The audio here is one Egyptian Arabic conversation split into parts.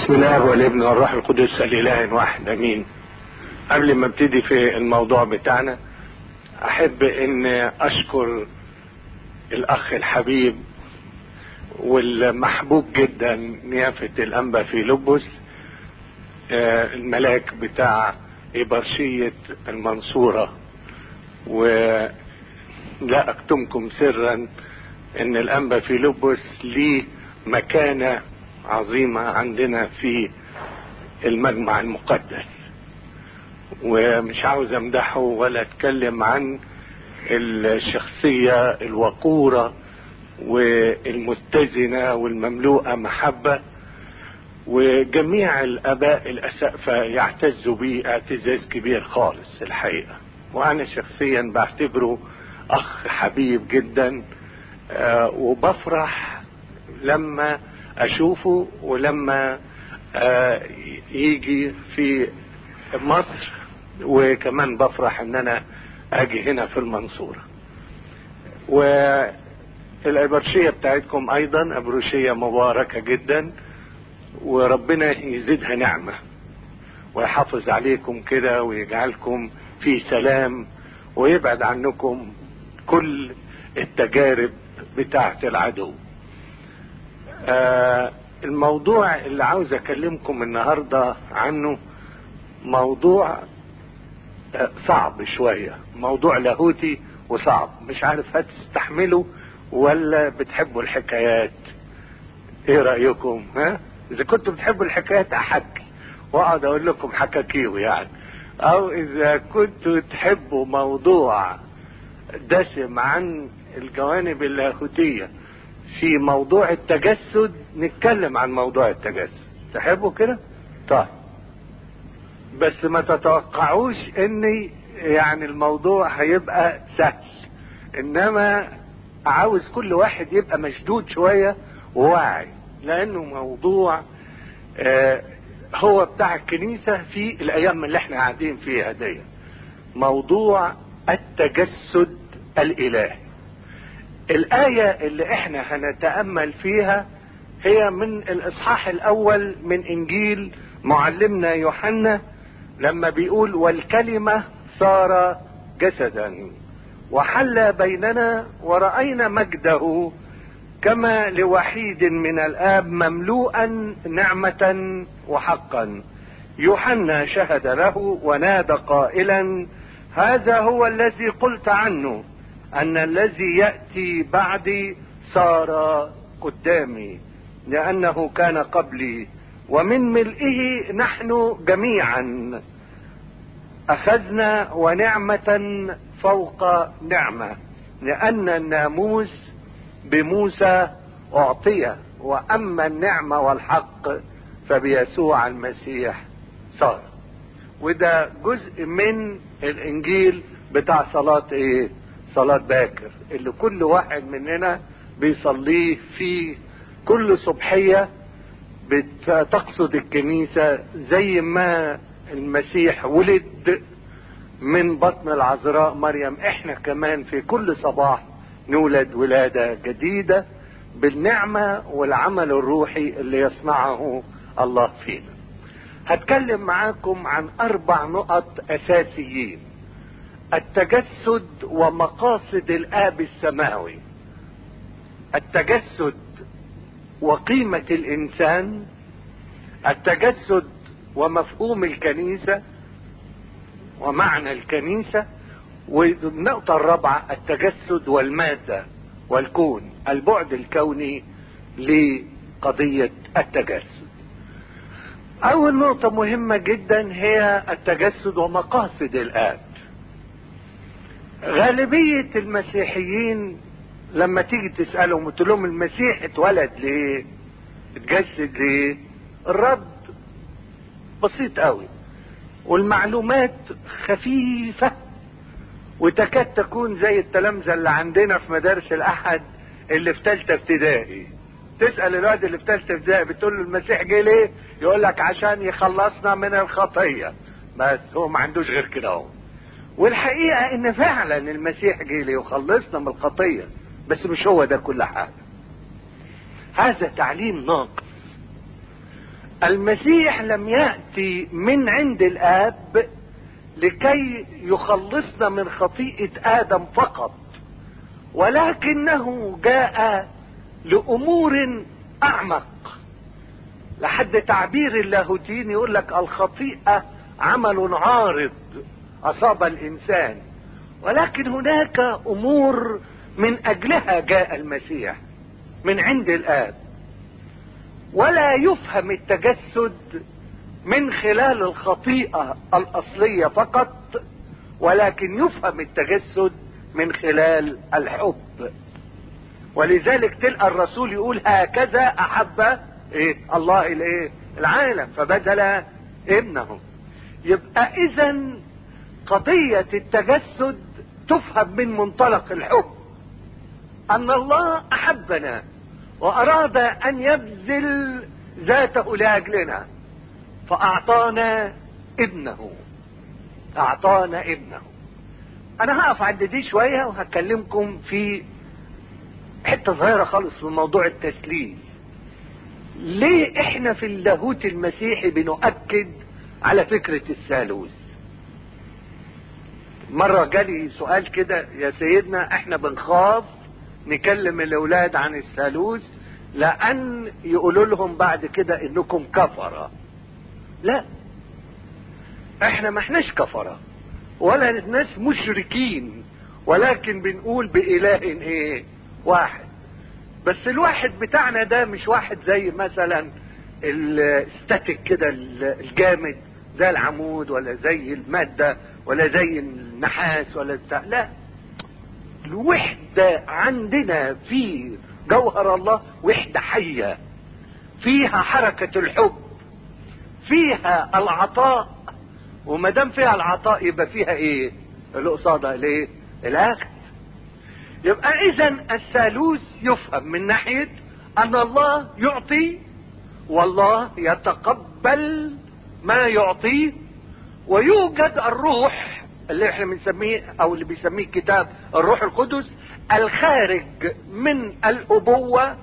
بسم الله والابن والروح القدس الاله واحد امين قبل ما ابتدي في الموضوع بتاعنا احب ان اشكر الاخ الحبيب والمحبوب جدا نيافة الانبا في لبس الملاك بتاع إبرشية المنصورة ولا أكتمكم سرا إن الأنبا في لبس ليه مكانة عظيمة عندنا في المجمع المقدس ومش عاوز امدحه ولا اتكلم عن الشخصية الوقورة والمتزنة والمملوءة محبة وجميع الاباء الاسقفة يعتزوا بيه اعتزاز كبير خالص الحقيقة وانا شخصيا بعتبره اخ حبيب جدا آه وبفرح لما اشوفه ولما آه يجي في مصر وكمان بفرح ان انا اجي هنا في المنصورة والابرشية بتاعتكم ايضا ابروشية مباركة جدا وربنا يزيدها نعمة ويحافظ عليكم كده ويجعلكم في سلام ويبعد عنكم كل التجارب بتاعة العدو آه الموضوع اللي عاوز اكلمكم النهاردة عنه موضوع آه صعب شوية موضوع لاهوتي وصعب مش عارف هتستحملوا ولا بتحبوا الحكايات ايه رأيكم ها اذا كنتوا بتحبوا الحكايات احكي واقعد اقول لكم حكاكيو يعني او اذا كنتوا تحبوا موضوع دسم عن الجوانب اللاهوتية في موضوع التجسد نتكلم عن موضوع التجسد تحبوا كده طيب بس ما تتوقعوش ان يعني الموضوع هيبقى سهل انما عاوز كل واحد يبقى مشدود شوية وواعي لانه موضوع آه هو بتاع الكنيسة في الايام اللي احنا قاعدين فيها دي موضوع التجسد الالهي الاية اللي احنا هنتأمل فيها هي من الاصحاح الاول من انجيل معلمنا يوحنا لما بيقول والكلمة صار جسدا وحل بيننا ورأينا مجده كما لوحيد من الاب مملوءا نعمة وحقا يوحنا شهد له ونادى قائلا هذا هو الذي قلت عنه ان الذي يأتي بعدي صار قدامي لانه كان قبلي ومن ملئه نحن جميعا اخذنا ونعمة فوق نعمة لان الناموس بموسى اعطي واما النعمة والحق فبيسوع المسيح صار وده جزء من الانجيل بتاع صلاة ايه صلاة باكر اللي كل واحد مننا بيصليه في كل صبحية بتقصد الكنيسة زي ما المسيح ولد من بطن العذراء مريم احنا كمان في كل صباح نولد ولادة جديدة بالنعمة والعمل الروحي اللي يصنعه الله فينا هتكلم معاكم عن اربع نقط اساسيين التجسد ومقاصد الاب السماوي التجسد وقيمة الانسان التجسد ومفهوم الكنيسة ومعنى الكنيسة والنقطة الرابعة التجسد والمادة والكون البعد الكوني لقضية التجسد اول نقطة مهمة جدا هي التجسد ومقاصد الاب غالبية المسيحيين لما تيجي تسألهم قلت لهم المسيح اتولد ليه اتجسد ليه الرد بسيط قوي والمعلومات خفيفة وتكاد تكون زي التلامذة اللي عندنا في مدارس الاحد اللي في ثالثة ابتدائي تسأل الواد اللي في ثالثة ابتدائي بتقول له المسيح جه ليه يقول لك عشان يخلصنا من الخطية بس هو ما عندوش غير كده اهو والحقيقة ان فعلا المسيح جه ليه وخلصنا من الخطية بس مش هو ده كل حاجة هذا تعليم ناقص المسيح لم يأتي من عند الآب لكي يخلصنا من خطيئة آدم فقط ولكنه جاء لأمور أعمق لحد تعبير اللاهوتيين يقول لك الخطيئة عمل عارض أصاب الإنسان ولكن هناك أمور من أجلها جاء المسيح من عند الآب ولا يفهم التجسد من خلال الخطيئة الأصلية فقط ولكن يفهم التجسد من خلال الحب ولذلك تلقى الرسول يقول هكذا أحب إيه الله الايه العالم فبذل ابنه يبقى إذا قضية التجسد تفهم من منطلق الحب أن الله أحبنا وأراد أن يبذل ذاته لأجلنا فأعطانا ابنه أعطانا ابنه أنا هقف عند دي شوية وهكلمكم في حتة صغيرة خالص في موضوع التسليم ليه احنا في اللاهوت المسيحي بنؤكد على فكرة الثالوث مرة جالي سؤال كده يا سيدنا احنا بنخاف نكلم الاولاد عن الثالوث لان يقولوا لهم بعد كده انكم كفرة لا احنا ما احناش كفرة ولا ناس مشركين ولكن بنقول بإله ايه واحد بس الواحد بتاعنا ده مش واحد زي مثلا الستاتيك كده الجامد زي العمود ولا زي المادة ولا زي النحاس ولا بتاع لا الوحدة عندنا في جوهر الله وحدة حية فيها حركة الحب فيها العطاء وما دام فيها العطاء يبقى فيها ايه اللي قصادها ليه الاخذ يبقى اذا الثالوث يفهم من ناحية ان الله يعطي والله يتقبل ما يعطيه ويوجد الروح اللي احنا بنسميه او اللي بيسميه الكتاب الروح القدس الخارج من الابوة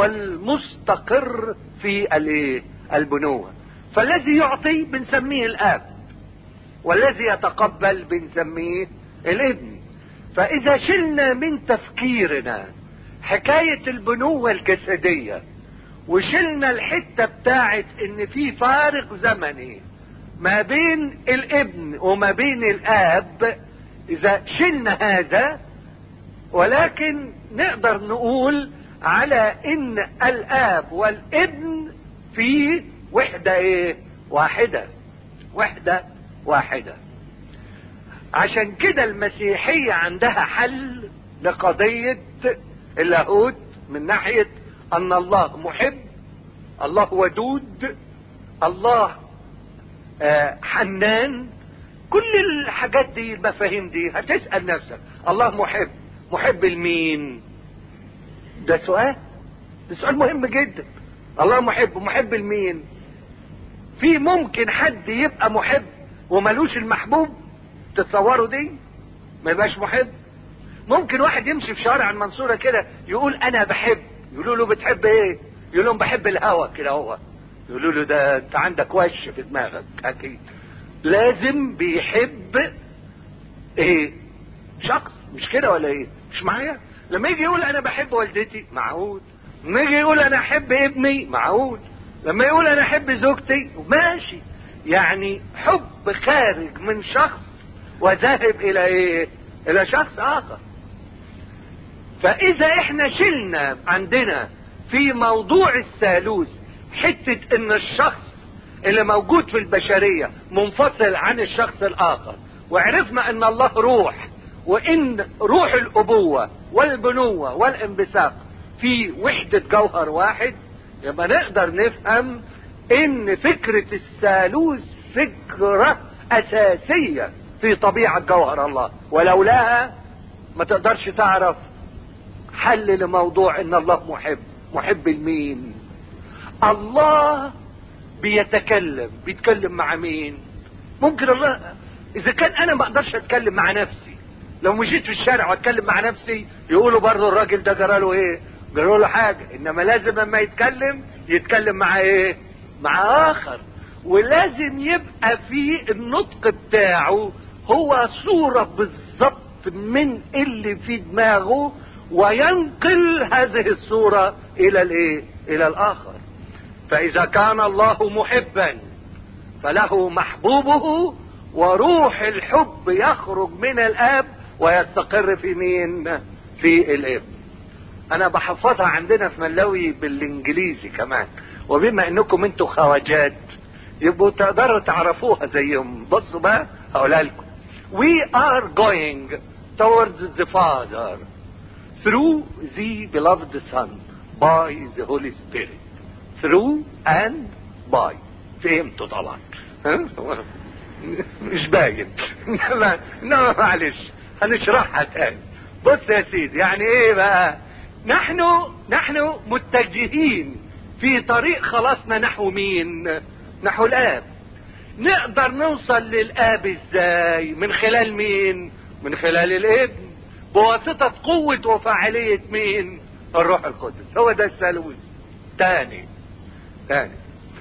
والمستقر في الايه البنوة فالذي يعطي بنسميه الاب والذي يتقبل بنسميه الابن فاذا شلنا من تفكيرنا حكاية البنوة الجسدية وشلنا الحتة بتاعت ان في فارق زمني ما بين الابن وما بين الاب اذا شلنا هذا ولكن نقدر نقول على ان الاب والابن في وحدة ايه واحدة وحدة واحدة عشان كده المسيحية عندها حل لقضية اللاهوت من ناحية ان الله محب الله ودود الله آه حنان كل الحاجات دي المفاهيم دي هتسأل نفسك الله محب محب لمين ده سؤال ده سؤال مهم جدا الله محب محب لمين في ممكن حد يبقى محب وملوش المحبوب تتصوروا دي ما يبقاش محب ممكن واحد يمشي في شارع المنصورة كده يقول انا بحب يقولوا له بتحب ايه يقول لهم بحب الهوا كده هو يقولوا له ده انت عندك وش في دماغك اكيد لازم بيحب ايه شخص مش كده ولا ايه مش معايا لما يجي يقول انا بحب والدتي معقول لما يجي يقول انا احب ابني معقول لما يقول انا احب زوجتي ماشي يعني حب خارج من شخص وذاهب الى ايه الى شخص اخر فاذا احنا شلنا عندنا في موضوع الثالوث حتة ان الشخص اللي موجود في البشرية منفصل عن الشخص الاخر وعرفنا ان الله روح وان روح الابوة والبنوة والانبثاق في وحدة جوهر واحد يبقى نقدر نفهم ان فكرة الثالوث فكرة اساسية في طبيعة جوهر الله ولولاها ما تقدرش تعرف حل لموضوع ان الله محب محب لمين الله بيتكلم بيتكلم مع مين ممكن الله اذا كان انا ما اقدرش اتكلم مع نفسي لو مشيت في الشارع واتكلم مع نفسي يقولوا برضه الراجل ده جراله ايه جراله حاجة انما لازم اما يتكلم يتكلم مع ايه مع اخر ولازم يبقى في النطق بتاعه هو صورة بالظبط من اللي في دماغه وينقل هذه الصورة الى الايه الى الاخر فاذا كان الله محبا فله محبوبه وروح الحب يخرج من الاب ويستقر في مين في الابن انا بحفظها عندنا في ملاوي بالانجليزي كمان وبما انكم انتوا خواجات يبقوا تقدروا تعرفوها زيهم بصوا بقى هقولها لكم we are going towards the father through the beloved son by the holy spirit through and by فهمتوا طبعا ها؟ مش باين انما انما معلش هنشرحها تاني بص يا سيدي يعني ايه بقى نحن نحن متجهين في طريق خلاصنا نحو مين نحو الاب نقدر نوصل للاب ازاي من خلال مين من خلال الابن بواسطة قوة وفاعلية مين الروح القدس هو ده الثالوث تاني تاني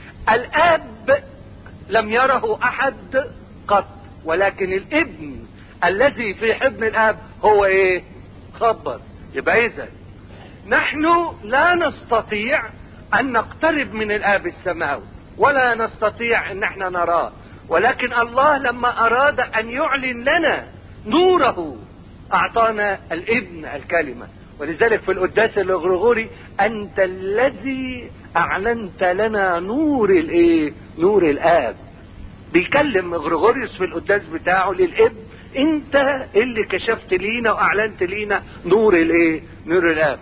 الاب لم يره احد قط ولكن الابن الذي في حضن الاب هو ايه خبر يبقى اذا نحن لا نستطيع ان نقترب من الاب السماوي ولا نستطيع ان احنا نراه ولكن الله لما اراد ان يعلن لنا نوره اعطانا الابن الكلمه ولذلك في القداس الاغريغوري انت الذي اعلنت لنا نور الايه نور الاب بيكلم غريغوريوس في القداس بتاعه للاب انت اللي كشفت لينا واعلنت لينا نور الايه نور الاب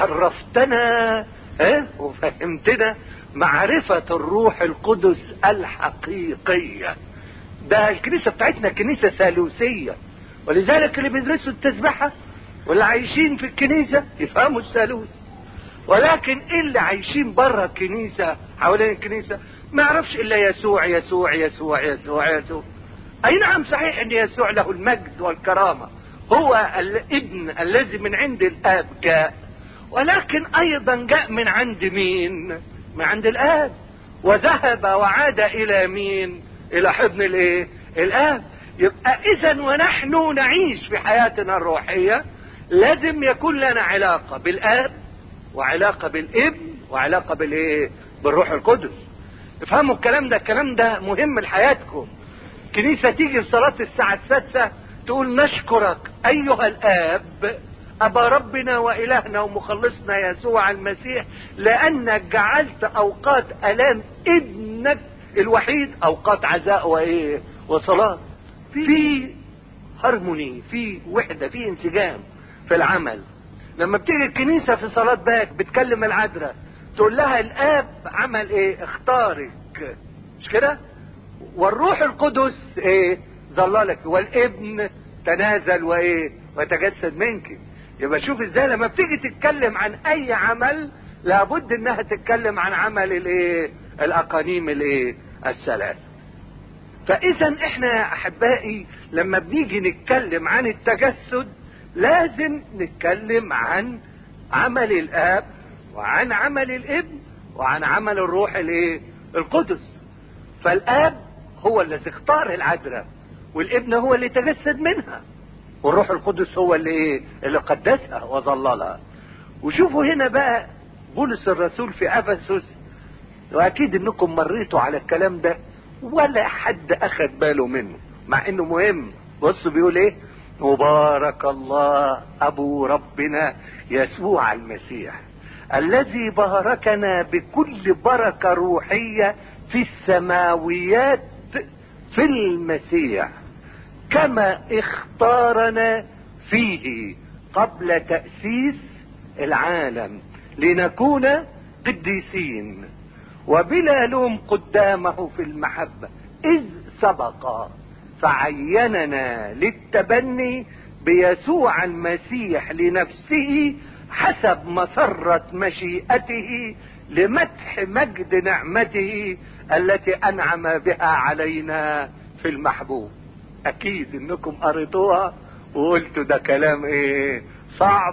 وعرفتنا اه وفهمتنا معرفة الروح القدس الحقيقية ده الكنيسة بتاعتنا كنيسة ثالوثية ولذلك اللي بيدرسوا التسبحة واللي عايشين في الكنيسة يفهموا الثالوث ولكن اللي عايشين بره الكنيسة حوالين الكنيسة ما يعرفش الا يسوع يسوع يسوع يسوع يسوع اي نعم صحيح ان يسوع له المجد والكرامة هو الابن الذي من عند الاب جاء ولكن ايضا جاء من عند مين من عند الاب وذهب وعاد الى مين الى حضن الايه الاب يبقى اذا ونحن نعيش في حياتنا الروحية لازم يكون لنا علاقة بالاب وعلاقة بالابن وعلاقة بالايه بالروح القدس افهموا الكلام ده الكلام ده مهم لحياتكم كنيسة تيجي في صلاة الساعة السادسة تقول نشكرك ايها الاب ابا ربنا والهنا ومخلصنا يسوع المسيح لانك جعلت اوقات الام ابنك الوحيد اوقات عزاء وايه وصلاة في هارموني في وحدة في انسجام في العمل لما بتيجي الكنيسة في صلاة باك بتكلم العذراء تقول لها الاب عمل ايه اختارك مش كده والروح القدس ايه ظللك والابن تنازل وايه وتجسد منك يبقى شوف ازاي لما بتيجي تتكلم عن اي عمل لابد انها تتكلم عن عمل الايه الاقانيم الايه الثلاث فاذا احنا يا احبائي لما بنيجي نتكلم عن التجسد لازم نتكلم عن عمل الاب وعن عمل الابن وعن عمل الروح الايه القدس فالاب هو الذي اختار العذراء والابن هو اللي تجسد منها والروح القدس هو اللي ايه اللي قدسها وظللها وشوفوا هنا بقى بولس الرسول في افسس واكيد انكم مريتوا على الكلام ده ولا حد اخد باله منه مع انه مهم بصوا بيقول ايه مبارك الله ابو ربنا يسوع المسيح الذي باركنا بكل بركة روحية في السماويات في المسيح كما اختارنا فيه قبل تأسيس العالم لنكون قديسين وبلا لوم قدامه في المحبة إذ سبق فعيننا للتبني بيسوع المسيح لنفسه حسب مسرة مشيئته لمدح مجد نعمته التي انعم بها علينا في المحبوب اكيد انكم قريتوها وقلتوا ده كلام ايه صعب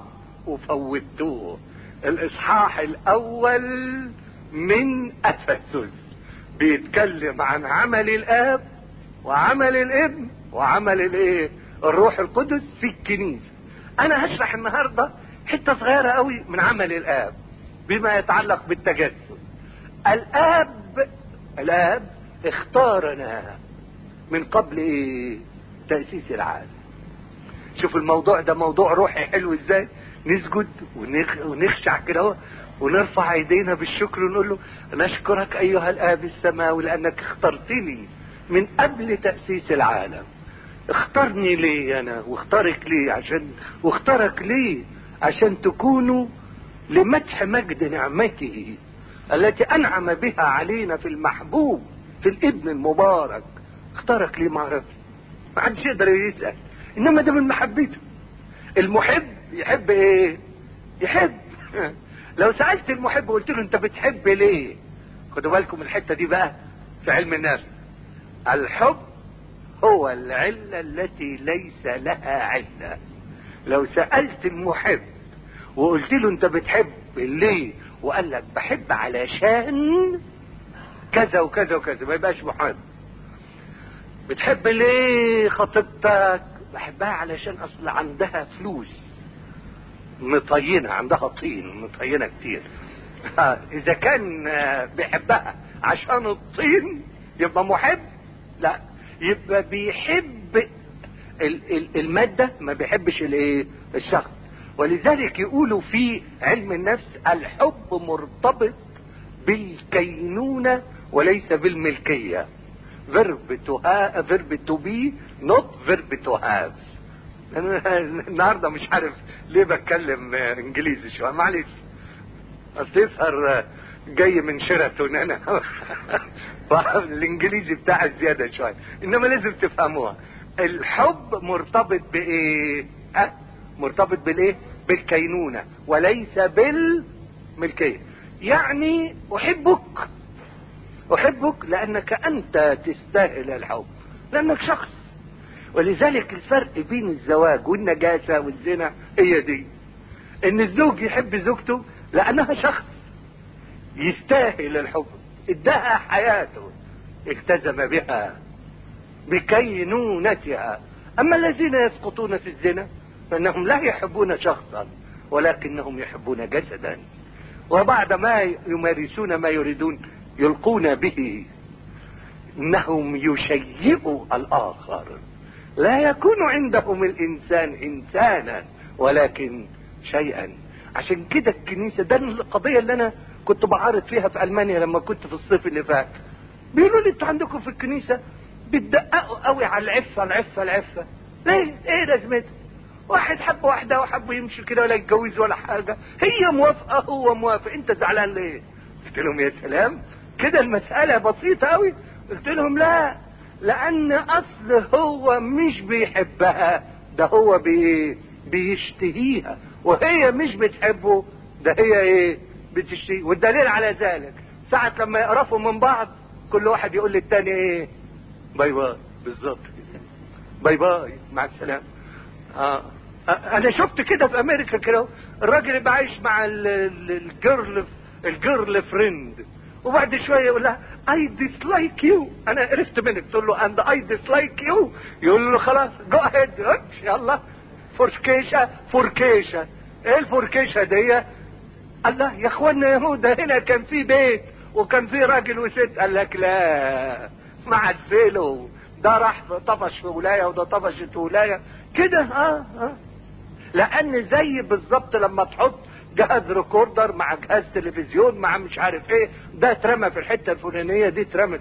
وفوتوه الاصحاح الاول من افسس بيتكلم عن عمل الاب وعمل الابن وعمل الايه الروح القدس في الكنيسة انا هشرح النهاردة حتة صغيرة قوي من عمل الاب بما يتعلق بالتجسد الاب الاب اختارنا من قبل ايه تأسيس العالم شوف الموضوع ده موضوع روحي حلو ازاي نسجد ونخ... ونخشع كده ونرفع ايدينا بالشكر ونقول له نشكرك ايها الاب السماوي لانك اخترتني من قبل تأسيس العالم اختارني ليه انا واختارك ليه عشان واختارك ليه عشان تكونوا لمدح مجد نعمته التي انعم بها علينا في المحبوب في الابن المبارك اختارك ليه معرفش ما حدش يقدر يسأل انما ده من محبته المحب يحب ايه يحب لو سألت المحب وقلت له انت بتحب ليه خدوا بالكم الحتة دي بقى في علم النفس الحب هو العلة التي ليس لها علة لو سألت المحب وقلت له انت بتحب ليه وقال لك بحب علشان كذا وكذا وكذا ما يبقاش محب بتحب ليه خطيبتك بحبها علشان اصل عندها فلوس مطينة عندها طين مطينة كتير اذا كان بيحبها عشان الطين يبقى محب لا يبقى بيحب المادة ما بيحبش الايه الشخص ولذلك يقولوا في علم النفس الحب مرتبط بالكينونة وليس بالملكية verb to have verb to be not verb to have انا النهارده مش عارف ليه بتكلم انجليزي شويه معلش اصل يظهر جاي من شيراتون انا فالانجليزي بتاعي زياده شويه انما لازم تفهموها الحب مرتبط بايه ها مرتبط بالايه بالكينونه وليس بالملكيه يعني احبك احبك لانك انت تستاهل الحب لانك شخص ولذلك الفرق بين الزواج والنجاسة والزنا هي دي ان الزوج يحب زوجته لانها شخص يستاهل الحب ادها حياته التزم بها بكينونتها اما الذين يسقطون في الزنا فانهم لا يحبون شخصا ولكنهم يحبون جسدا وبعد ما يمارسون ما يريدون يلقون به انهم يشيئوا الاخر لا يكون عندهم الانسان انسانا ولكن شيئا عشان كده الكنيسه ده القضيه اللي انا كنت بعارض فيها في المانيا لما كنت في الصيف اللي فات بيقولوا لي انتوا عندكم في الكنيسه بتدققوا قوي على العفه العفه العفه ليه ايه لازمتها واحد حب واحده وحب يمشي كده ولا يتجوز ولا حاجه هي موافقه هو موافق انت زعلان ليه قلت لهم يا سلام كده المساله بسيطه قوي قلت لهم لا لان اصل هو مش بيحبها ده هو بي بيشتهيها وهي مش بتحبه ده هي ايه بتشتهي والدليل على ذلك ساعة لما يقرفوا من بعض كل واحد يقول للتاني ايه باي باي بالظبط باي باي مع السلامة آه. انا شفت كده في امريكا كده الراجل يبقى عايش مع الجيرل الجيرل فريند وبعد شويه يقول لها اي ديسلايك يو انا عرفت منك تقول له اند اي ديسلايك يو يقول له خلاص جو اهيد يلا فوركيشة فوركيشة ايه الفوركيشة دي الله يا اخوانا يهودا هنا كان في بيت وكان في راجل وست قال لك لا معزله ده راح طفش في ولاية وده طفشت في ولاية كده اه اه لان زي بالظبط لما تحط جهاز ريكوردر مع جهاز تلفزيون مع مش عارف ايه ده اترمى في الحته الفلانيه دي اترمت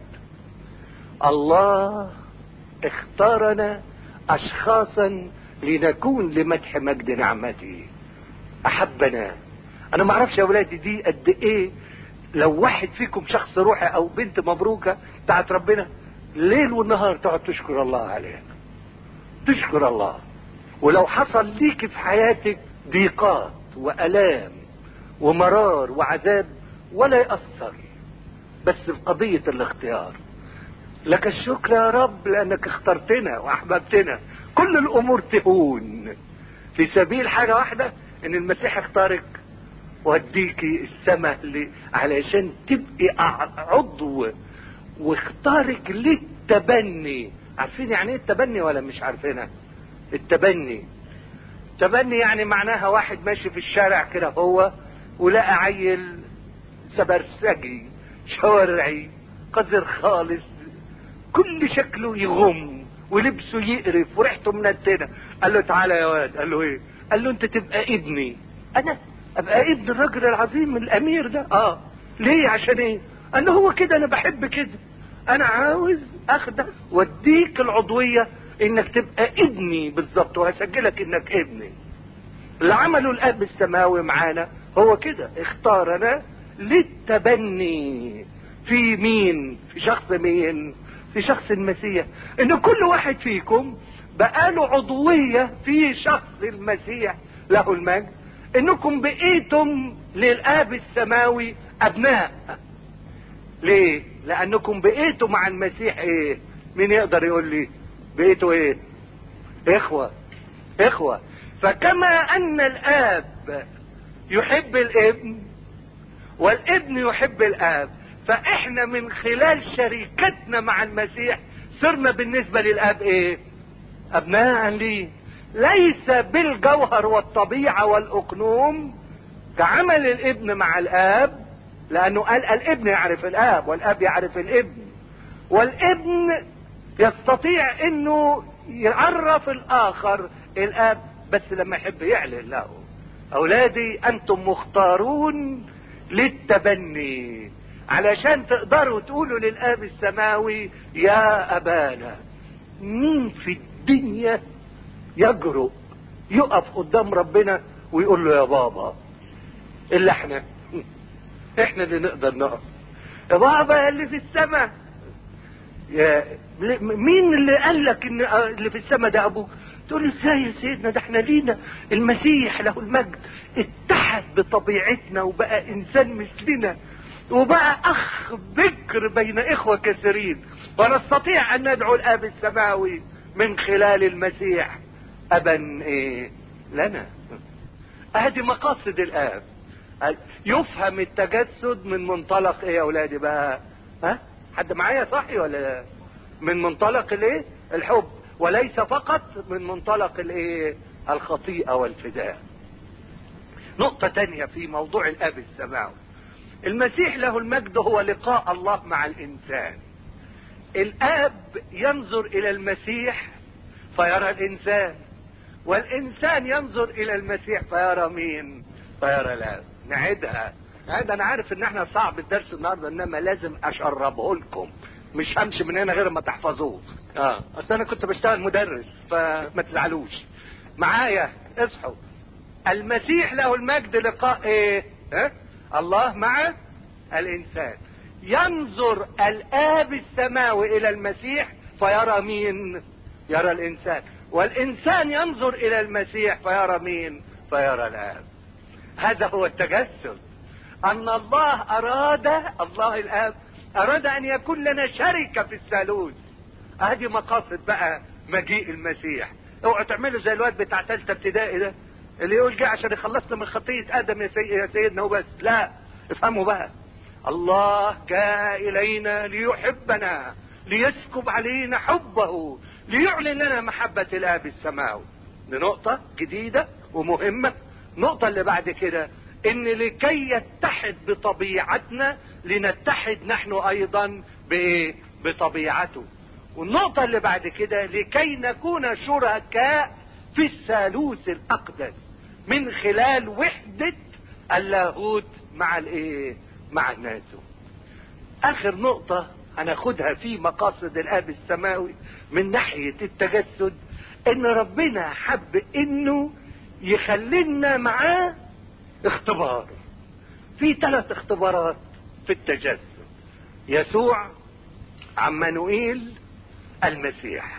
الله اختارنا اشخاصا لنكون لمدح مجد نعمته احبنا انا ما اعرفش يا اولادي دي قد ايه لو واحد فيكم شخص روحي او بنت مبروكه بتاعت ربنا ليل والنهار تقعد تشكر الله عليها تشكر الله ولو حصل ليك في حياتك ضيقات والام ومرار وعذاب ولا يأثر بس في قضية الاختيار لك الشكر يا رب لانك اخترتنا واحببتنا كل الامور تهون في سبيل حاجة واحدة ان المسيح اختارك واديكي السماء اللي علشان تبقي عضو واختارك للتبني عارفين يعني ايه التبني ولا مش عارفينها التبني تبني يعني معناها واحد ماشي في الشارع كده هو ولقى عيل سبرسجي شوارعي قذر خالص كل شكله يغم ولبسه يقرف وريحته منتنه قال له تعالى يا واد قال له ايه قال له انت تبقى ابني انا ابقى ابن الراجل العظيم الامير ده اه ليه عشان ايه قال له هو كده انا بحب كده انا عاوز اخدك واديك العضويه انك تبقى ابني بالظبط وهسجلك انك ابني اللي عمله الاب السماوي معانا هو كده اختارنا للتبني في مين في شخص مين في شخص المسيح ان كل واحد فيكم بقاله عضوية في شخص المسيح له المجد انكم بقيتم للاب السماوي ابناء ليه لانكم بقيتوا مع المسيح ايه مين يقدر يقول لي بقيتوا ايه اخوة اخوة فكما ان الاب يحب الابن والابن يحب الاب فاحنا من خلال شركتنا مع المسيح صرنا بالنسبة للاب ايه ابناء ليه ليس بالجوهر والطبيعة والاقنوم كعمل الابن مع الاب لانه قال الابن يعرف الاب والاب يعرف الابن والابن يستطيع انه يعرف الاخر الاب بس لما يحب يعلن له اولادي انتم مختارون للتبني علشان تقدروا تقولوا للاب السماوي يا ابانا مين في الدنيا يجرؤ يقف قدام ربنا ويقول له يا بابا الا احنا احنا اللي نقدر نقف يا بابا اللي في السماء يا مين اللي قال لك ان اللي في السماء ده ابوك تقول له ازاي يا سيدنا ده احنا لينا المسيح له المجد اتحد بطبيعتنا وبقى انسان مثلنا وبقى اخ بكر بين اخوة كثيرين ونستطيع ان ندعو الاب السماوي من خلال المسيح ابا ايه لنا ادي مقاصد الاب يفهم التجسد من منطلق ايه يا اولادي بقى ها حد معايا صحي ولا لا من منطلق الايه الحب وليس فقط من منطلق الايه الخطيئة والفداء نقطة تانية في موضوع الاب السماوي المسيح له المجد هو لقاء الله مع الانسان الاب ينظر الى المسيح فيرى الانسان والانسان ينظر الى المسيح فيرى مين فيرى الاب نعيدها نعيد انا عارف ان احنا صعب الدرس النهارده انما لازم اشربه لكم مش همشي من هنا غير ما تحفظوه اه اصل انا كنت بشتغل مدرس فما تزعلوش معايا اصحوا المسيح له المجد لقاء ايه ها؟ الله مع الانسان ينظر الاب السماوي الى المسيح فيرى مين يرى الانسان والانسان ينظر الى المسيح فيرى مين فيرى الاب هذا هو التجسد ان الله اراد الله الاب اراد ان يكون لنا شركة في الثالوث هذه مقاصد بقى مجيء المسيح اوعوا تعملوا زي الواد بتاع ثالثه ابتدائي ده اللي يقول جه عشان يخلصنا من خطيه ادم يا, سي... يا سيدنا وبس لا افهموا بقى الله جاء الينا ليحبنا ليسكب علينا حبه ليعلن لنا محبة الاب السماوي دي نقطة جديدة ومهمة النقطة اللي بعد كده ان لكي يتحد بطبيعتنا لنتحد نحن ايضا بايه بطبيعته والنقطة اللي بعد كده لكي نكون شركاء في الثالوث الاقدس من خلال وحدة اللاهوت مع الايه مع الناس اخر نقطة هناخدها في مقاصد الاب السماوي من ناحية التجسد ان ربنا حب انه يخلينا معاه اختبار في ثلاث اختبارات في التجسد يسوع عمانوئيل المسيح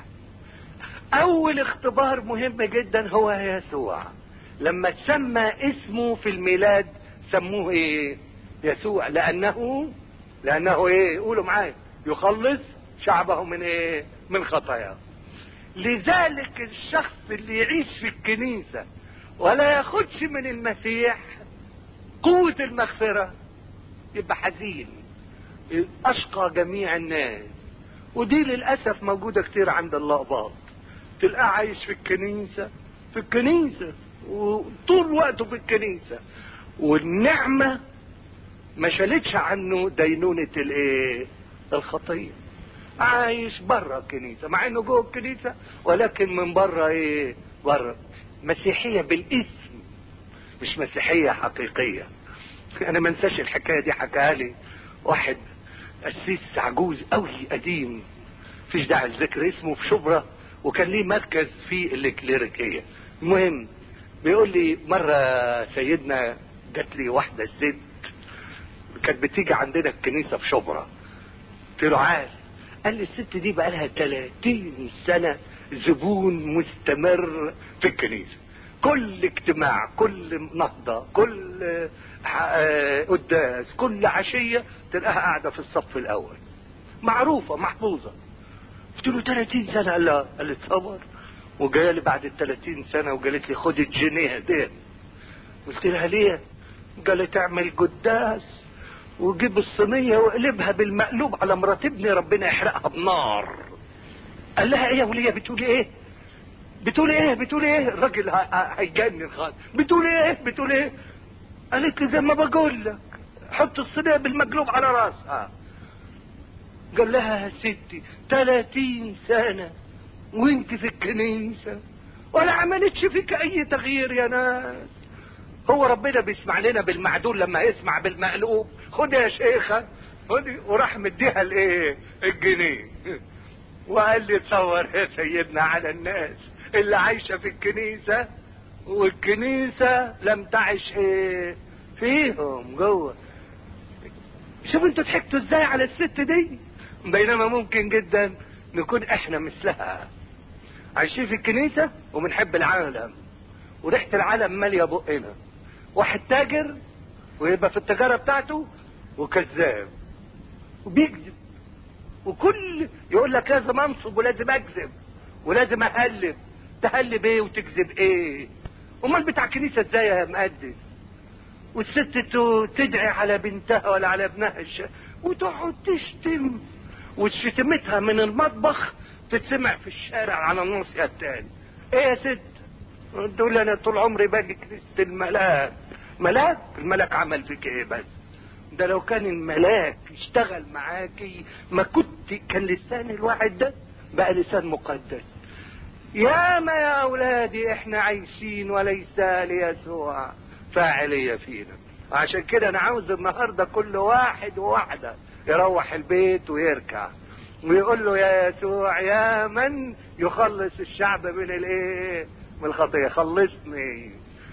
اول اختبار مهم جدا هو يسوع لما تسمى اسمه في الميلاد سموه ايه يسوع لانه لانه ايه قولوا معايا يخلص شعبه من ايه من خطاياه لذلك الشخص اللي يعيش في الكنيسة ولا ياخدش من المسيح قوة المغفرة يبقى حزين اشقى جميع الناس ودي للاسف موجوده كتير عند اللقباط تلقاه عايش في الكنيسه في الكنيسه وطول وقته في الكنيسه والنعمه ما شالتش عنه دينونه الايه الخطيه عايش بره الكنيسه مع انه جوه الكنيسه ولكن من بره ايه بره مسيحيه بالاسم مش مسيحيه حقيقيه انا ما انساش الحكايه دي حكاها لي واحد قسيس عجوز قوي قديم فيش داعي لذكر اسمه في شبرا وكان ليه مركز في الكليريكيه المهم بيقول لي مره سيدنا جات لي واحده ست كانت بتيجي عندنا الكنيسه في شبرا قلت له عارف قال لي الست دي بقى لها 30 سنه زبون مستمر في الكنيسه كل اجتماع كل نهضه كل قداس كل عشيه تلاقيها قاعده في الصف الاول معروفه محفوظه قلت له 30 سنه قال لا قال لي تصور وجايه لي بعد ال 30 سنه وقالت لي خد الجنيه ده قلت لها ليه؟ قالت اعمل قداس وجيب الصينيه واقلبها بالمقلوب على مرات ابني ربنا يحرقها بنار قال لها ايه يا وليه بتقولي ايه؟ بتقول ايه بتقول ايه الراجل هيجنن خالص بتقول ايه بتقول ايه قالت لي زي ما بقول لك حط الصينيه بالمقلوب على راسها قال لها يا ستي 30 سنه وانت في الكنيسه ولا عملتش فيك اي تغيير يا ناس هو ربنا بيسمع لنا بالمعدول لما يسمع بالمقلوب خد يا شيخه خدي وراح مديها الايه الجنيه وقال لي تصور يا سيدنا على الناس اللي عايشه في الكنيسه والكنيسه لم تعش ايه فيهم جوه شوفوا انتوا ضحكتوا ازاي على الست دي بينما ممكن جدا نكون احنا مثلها عايشين في الكنيسه وبنحب العالم وريحه العالم ماليه بقنا واحد تاجر ويبقى في التجاره بتاعته وكذاب وبيكذب وكل يقول لك لازم انصب ولازم اكذب ولازم اهلب تهلب ايه وتكذب ايه امال بتاع كنيسه ازاي يا مقدس والست تدعي على بنتها ولا على ابنها الش... وتقعد تشتم وشتمتها من المطبخ تتسمع في الشارع على النص التاني ايه يا ست تقول انا طول عمري باجي كنيسه الملاك ملاك الملاك عمل فيك ايه بس ده لو كان الملاك اشتغل معاكي ما كنت كان لسان الواحد ده بقى لسان مقدس يا ما يا اولادي احنا عايشين وليس ليسوع فاعلية فينا عشان كده انا عاوز النهارده كل واحد وواحده يروح البيت ويركع ويقول له يا يسوع يا من يخلص الشعب من الايه من الخطيه خلصني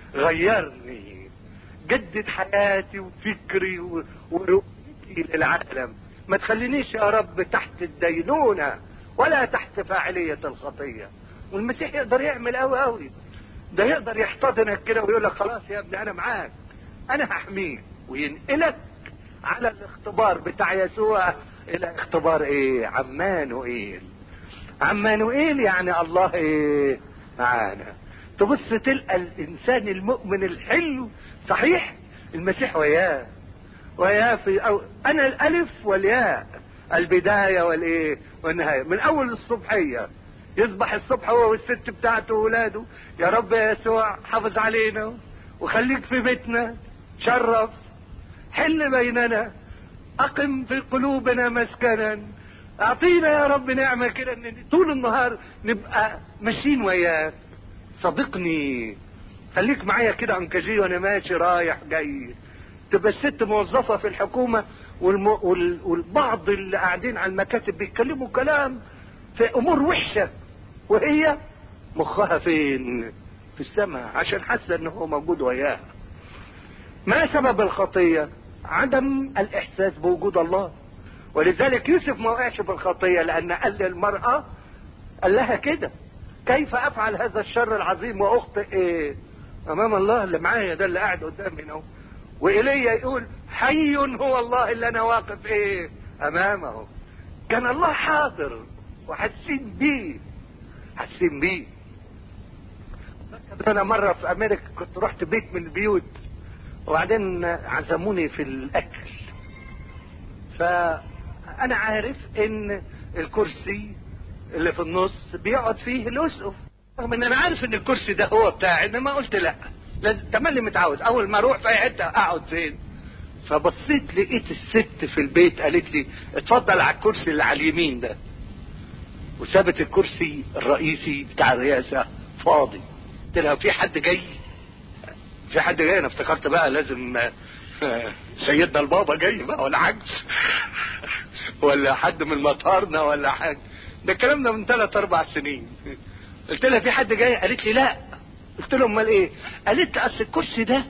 غيرني جدد حياتي وفكري ورؤيتي للعالم ما تخلينيش يا رب تحت الدينونه ولا تحت فاعليه الخطيه والمسيح يقدر يعمل قوي قوي ده يقدر يحتضنك كده ويقول لك خلاص يا ابني انا معاك انا هحميك وينقلك على الاختبار بتاع يسوع الى اختبار ايه عمانوئيل عمانوئيل يعني الله ايه معانا تبص تلقى الانسان المؤمن الحلو صحيح المسيح وياه وياه في أو انا الالف والياء البدايه والايه والنهايه من اول الصبحيه يصبح الصبح هو والست بتاعته واولاده يا رب يا يسوع حافظ علينا وخليك في بيتنا شرف حل بيننا اقم في قلوبنا مسكنا اعطينا يا رب نعمه كده ان طول النهار نبقى ماشيين وياك صدقني خليك معايا كده انكجي وانا ماشي رايح جاي تبقى الست موظفه في الحكومه والم... وال... والبعض اللي قاعدين على المكاتب بيتكلموا كلام في امور وحشه وهي مخها فين في السماء عشان حاسه ان هو موجود وياها ما سبب الخطيه عدم الاحساس بوجود الله ولذلك يوسف ما وقعش في الخطيه لان قال للمراه قال لها كده كيف افعل هذا الشر العظيم واخطئ إيه؟ امام الله اللي معايا ده اللي قاعد قدامي اهو وايليا يقول حي هو الله اللي انا واقف ايه امامه كان الله حاضر وحاسين بيه حاسين بيه انا مره في امريكا كنت رحت بيت من البيوت وبعدين عزموني في الاكل فانا عارف ان الكرسي اللي في النص بيقعد فيه الاسقف رغم ان انا عارف ان الكرسي ده هو بتاعي انما قلت لا لازم تملي متعود اول ما اروح في اي حته اقعد فين فبصيت لقيت الست في البيت قالت لي اتفضل على الكرسي اللي على اليمين ده وسابت الكرسي الرئيسي بتاع الرئاسه فاضي قلت لها في حد جاي في حد جاي انا افتكرت بقى لازم سيدنا البابا جاي بقى ولا حاجه ولا حد من مطارنا ولا حاجه ده الكلام ده من ثلاث اربع سنين قلت لها في حد جاي قالت لي لا قلت له امال ايه قالت لي اصل الكرسي ده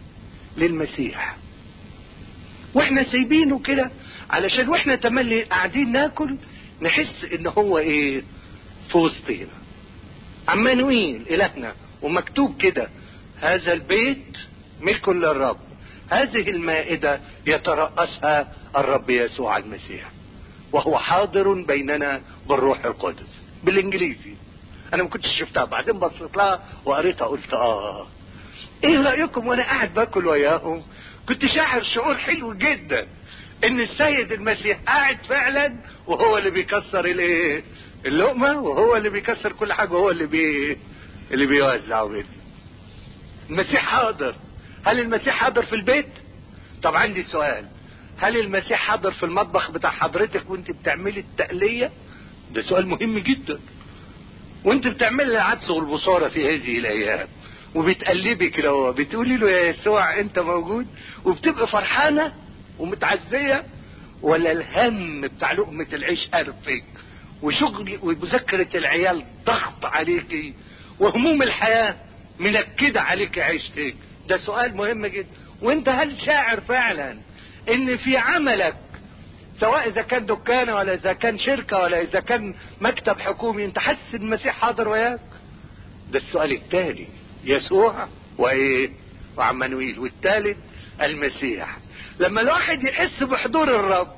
للمسيح واحنا سايبينه كده علشان واحنا تملي قاعدين ناكل نحس ان هو ايه في وسطينا عمانويل الهنا ومكتوب كده هذا البيت ملك للرب هذه المائدة يترأسها الرب يسوع المسيح وهو حاضر بيننا بالروح القدس بالانجليزي انا ما كنتش شفتها بعدين بصيت لها وقريتها قلت اه ايه رايكم وانا قاعد باكل وياهم كنت شاعر شعور حلو جدا ان السيد المسيح قاعد فعلا وهو اللي بيكسر الايه اللقمه وهو اللي بيكسر كل حاجه وهو اللي بي اللي بيوزع بيه المسيح حاضر هل المسيح حاضر في البيت طب عندي سؤال هل المسيح حاضر في المطبخ بتاع حضرتك وانت بتعملي التقليه ده سؤال مهم جدا وانت بتعملي العدس والبصاره في هذه الايام وبتقلبي كده بتقولي له يا يسوع انت موجود وبتبقى فرحانه ومتعزيه ولا الهم بتاع لقمه العيش قرفك وشغل ومذاكره العيال ضغط عليكي وهموم الحياه منكده عليك عيشتك ده سؤال مهم جدا وانت هل شاعر فعلا ان في عملك سواء اذا كان دكانه ولا اذا كان شركه ولا اذا كان مكتب حكومي انت حاسس ان المسيح حاضر وياك ده السؤال التالي يسوع وايه وعمانويل والثالث المسيح لما الواحد يحس بحضور الرب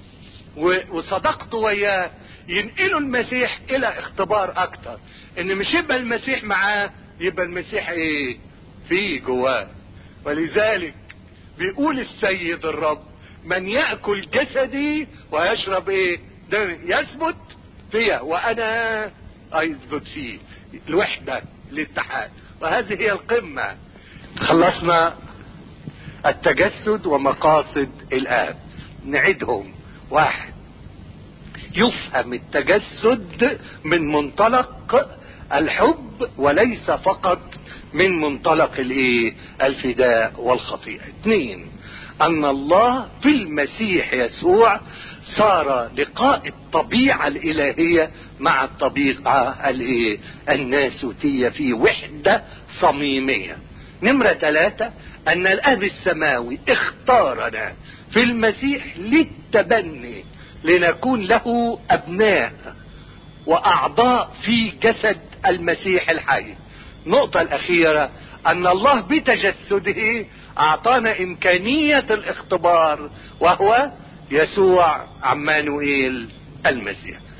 وصداقته وياه ينقلوا المسيح الى اختبار اكتر ان مش يبقى المسيح معاه يبقى المسيح ايه فيه جواه ولذلك بيقول السيد الرب من ياكل جسدي ويشرب ايه ده يثبت فيا وانا اثبت فيه الوحده الاتحاد وهذه هي القمه خلصنا التجسد ومقاصد الاب نعيدهم واحد يفهم التجسد من منطلق الحب وليس فقط من منطلق الايه الفداء والخطيئة اثنين ان الله في المسيح يسوع صار لقاء الطبيعة الالهية مع الطبيعة الايه الناسوتية في وحدة صميمية نمرة ثلاثة ان الاب السماوي اختارنا في المسيح للتبني لنكون له ابناء واعضاء في جسد المسيح الحي النقطة الاخيرة ان الله بتجسده اعطانا امكانية الاختبار وهو يسوع عمانوئيل المسيح